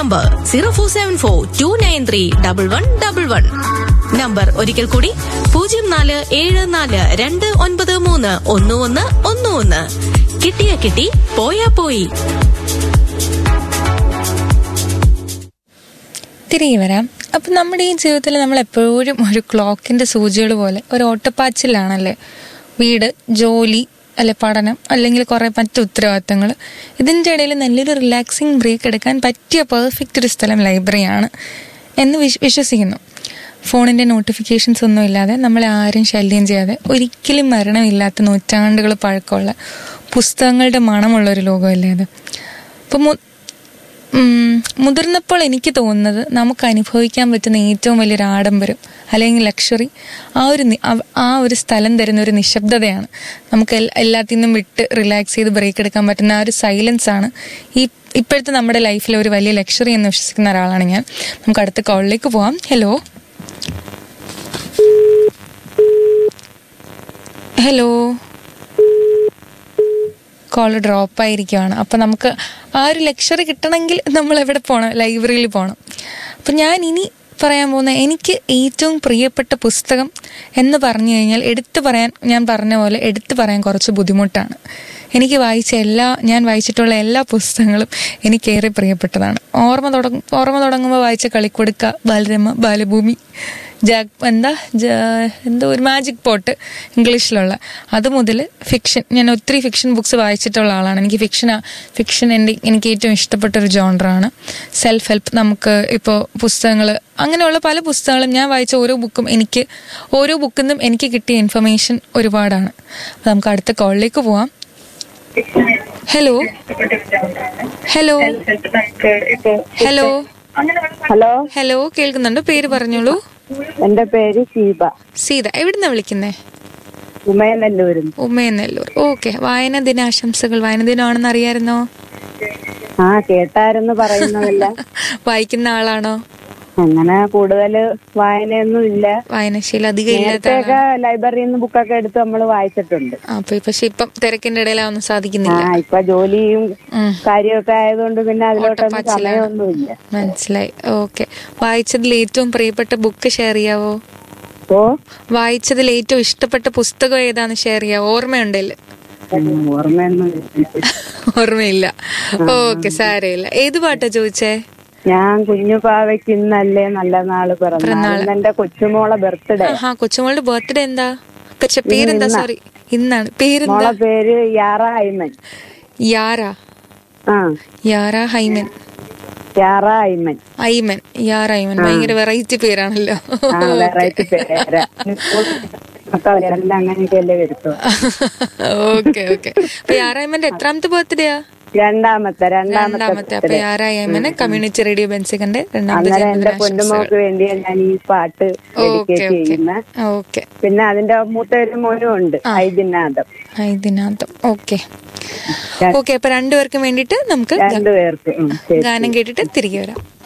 Number zero four seven four two nine three double one double one number ഒരിക്കൽ കൂടി പൂജ്യം നാല് ഏഴ് നാല് രണ്ട് ഒൻപത് മൂന്ന് ഒന്ന് ഒന്ന് ഒന്ന് ഒന്ന് കിട്ടിയ കിട്ടി പോയാ പോയി തിരികെ വരാം അപ്പം നമ്മുടെ ഈ ജീവിതത്തിൽ നമ്മൾ എപ്പോഴും ഒരു ക്ലോക്കിന്റെ സൂചികൾ പോലെ ഒരു ഓട്ടപ്പാച്ചിലാണല്ലേ വീട് ജോലി അല്ലെ പഠനം അല്ലെങ്കിൽ കുറെ മറ്റു ഉത്തരവാദിത്തങ്ങൾ ഇതിൻ്റെ ഇടയിൽ നല്ലൊരു റിലാക്സിങ് ബ്രേക്ക് എടുക്കാൻ പറ്റിയ പെർഫെക്റ്റ് ഒരു സ്ഥലം ലൈബ്രറിയാണ് എന്ന് വിശ് വിശ്വസിക്കുന്നു ഫോണിൻ്റെ നോട്ടിഫിക്കേഷൻസ് ഒന്നും ഇല്ലാതെ നമ്മളെ ആരും ശല്യം ചെയ്യാതെ ഒരിക്കലും മരണമില്ലാത്ത നൂറ്റാണ്ടുകൾ പഴക്കമുള്ള പുസ്തകങ്ങളുടെ മണമുള്ള ഒരു ലോകമല്ലേ അത് അപ്പം മു- ഉം, മുതിർന്നപ്പോൾ എനിക്ക് തോന്നുന്നത് നമുക്ക് അനുഭവിക്കാൻ പറ്റുന്ന ഏറ്റവും വലിയൊരു ആഡംബരം അല്ലെങ്കിൽ ലക്ഷറി ആ ഒരു നി- അവ- ആ ഒരു സ്ഥലം തരുന്ന ഒരു നിശബ്ദതയാണ് നമുക്ക് എൽ- എല്ലാത്തിൽ നിന്നും വിട്ട് റിലാക്സ് ചെയ്ത് ബ്രേക്ക് എടുക്കാൻ പറ്റുന്ന ആ ഒരു സൈലൻസ് ആണ് ഈ ഇപ്പോഴത്തെ നമ്മുടെ ലൈഫിലെ ഒരു വലിയ ലക്ഷറി എന്ന് വിശ്വസിക്കുന്ന ഒരാളാണ് ഞാൻ നമുക്ക് അടുത്ത കോളിലേക്ക് പോവാം ഹലോ ഹലോ കോൾ ഡ്രോപ്പ് ആയിരിക്കുവാണ് അപ്പം നമുക്ക് ആ ഒരു ലക്ഷറി കിട്ടണമെങ്കിൽ നമ്മൾ എവിടെ പോകണം ലൈബ്രറിയിൽ പോകണം അപ്പം ഞാൻ ഇനി പറയാൻ പോകുന്ന എനിക്ക് ഏറ്റവും പ്രിയപ്പെട്ട പുസ്തകം എന്ന് പറഞ്ഞു കഴിഞ്ഞാൽ എടുത്തു പറയാൻ ഞാൻ പറഞ്ഞ പോലെ എടുത്തു പറയാൻ കുറച്ച് ബുദ്ധിമുട്ടാണ് എനിക്ക് വായിച്ച എല്ലാ ഞാൻ വായിച്ചിട്ടുള്ള എല്ലാ പുസ്തകങ്ങളും എനിക്കേറെ പ്രിയപ്പെട്ടതാണ് ഓർമ്മ തുടങ്ങും ഓർമ്മ തുടങ്ങുമ്പോൾ വായിച്ച കളിക്കൊടുക്ക ബാലരമ ബാലഭൂമി ജാഗ് എന്താ ജ- എന്തോ ഒരു മാജിക് പോട്ട് ഇംഗ്ലീഷിലുള്ള അത് മുതൽ ഫിക്ഷൻ ഞാൻ ഒത്തിരി ഫിക്ഷൻ ബുക്സ് വായിച്ചിട്ടുള്ള ആളാണ് എനിക്ക് ഫിക്ഷൻ ഫിക്ഷൻ എൻ്റെ എനിക്ക് ഏറ്റവും ഇഷ്ടപ്പെട്ട ഒരു ജോണറാണ് സെൽഫ് ഹെൽപ്പ് നമുക്ക് ഇപ്പോൾ പുസ്തകങ്ങൾ അങ്ങനെയുള്ള പല പുസ്തകങ്ങളും ഞാൻ വായിച്ച ഓരോ ബുക്കും എനിക്ക് ഓരോ ബുക്കിൽ നിന്നും എനിക്ക് കിട്ടിയ ഇൻഫർമേഷൻ ഒരുപാടാണ് അപ്പോൾ നമുക്ക് അടുത്ത കോളിലേക്ക് പോവാം hello hello hello hello hello കേൾക്കുന്നുണ്ടോ പേര് പറഞ്ഞോളൂ എന്റെ പേര് ഷീബ സീത എവിടുന്നാ വിളിക്കുന്നേ ഉമയനല്ലൂരിൽ ഉമ്മയെന്നല്ലൂർ ഓക്കെ വായന ദിനാശംസകൾ വായന ദിനമാണെന്ന് അറിയായിരുന്നോ ആ കേട്ടാരെന്ന് പറയുന്നതല്ല വായിക്കുന്ന ആളാണോ അങ്ങനെ കൂടുതൽ വായനയൊന്നും ഇല്ല വായനശീലം അധികം ഇല്ലാത്ത നേരത്തെയൊക്കെ ലൈബ്രറിയിൽ നിന്ന് ബുക്കൊക്കെ എടുത്ത് നമ്മൾ വായിച്ചിട്ടുണ്ട് ആ, അപ്പൊ പക്ഷെ ഇപ്പം തിരക്കിന്റെ ഇടയിലാവുന്ന ആ സാധിക്കുന്നില്ല ഇപ്പൊ ജോലിയും ഉം. കാര്യമൊക്കെ ആയതുകൊണ്ട് പിന്നെ അതിലോട്ടൊന്നും ഓട്ടപ്പാച്ചിലാണ്. സമയമൊന്നുമില്ല മനസ്സിലായി ഓക്കെ വായിച്ചതിൽ ഏറ്റവും പ്രിയപ്പെട്ട ബുക്ക് ഷെയർ ചെയ്യാവോ ഓ വായിച്ചതിൽ ഏറ്റവും ഇഷ്ടപ്പെട്ട പുസ്തകം ഏതാന്ന് ഷെയർ ചെയ്യാവോ ഓർമ്മയുണ്ടല്ലേ ഉം, ഓർമ്മയൊന്നും ഇല്ല. ഓർമ്മയില്ല ഓക്കെ സാരമില്ല ഏത് പാട്ടാ ചോദിച്ചേ ഞാൻ കുഞ്ഞു പാവയ്ക്ക് ഇന്നല്ലേ നല്ല നാള് പിറന്നാൾ ഇന്ന് എന്റെ കൊച്ചുമോളെ ബർത്ത്ഡേ ആഹാ കൊച്ചുമോളുടെ ബർത്ത്ഡേ എന്താ പക്ഷെ പേരെന്താ സോറി ഇന്നാണ് പേരെന്താ മോളെ പേര് യാറ ഐമൻ യാര ആ യാര ഹൈമൻ യാറ ഐമൻ ഐമൻ യാര ഐമൻ ഭയങ്കര വെറൈറ്റി പേരാണല്ലോ ആ വെറൈറ്റി പേരാ മക്കളെല്ലാം അങ്ങനെയൊക്കെയല്ലേ വരുത്തോ ഓക്കെ ഓക്കെ അപ്പൊ യാര ഐമന്റെ എത്രാമത്തെ ബർത്ത്ഡേയാ രണ്ടാമത്തെ രണ്ടാമത്തെ രണ്ടാമത്തെ അപ്പൊ യാര ഐമന് കമ്മ്യൂണിറ്റി റേഡിയോ ബെൻസിക്കന്റെ രണ്ടാമത്തെ അന്നേരം എന്റെ ജന്മദിനാശംസകൾ പൊന്നുമോക്ക് വേണ്ടിയാ ഞാൻ ഈ പാട്ട് ഓക്കെ ഡെഡിക്കേറ്റ് ഓക്കെ ചെയ്യുന്ന ഓക്കെ പിന്നെ അതിന്റെ മൂത്ത ഒരു മോനും ഉണ്ട് ഐദിനാഥം ഇതിനകത്തും ഓക്കെ ഓക്കെ അപ്പൊ രണ്ടുപേർക്കും വേണ്ടിയിട്ട് നമുക്ക് രണ്ടുപേർക്ക് ഉം, ശരി ഗാനം കേട്ടിട്ട് തിരികെ വരാം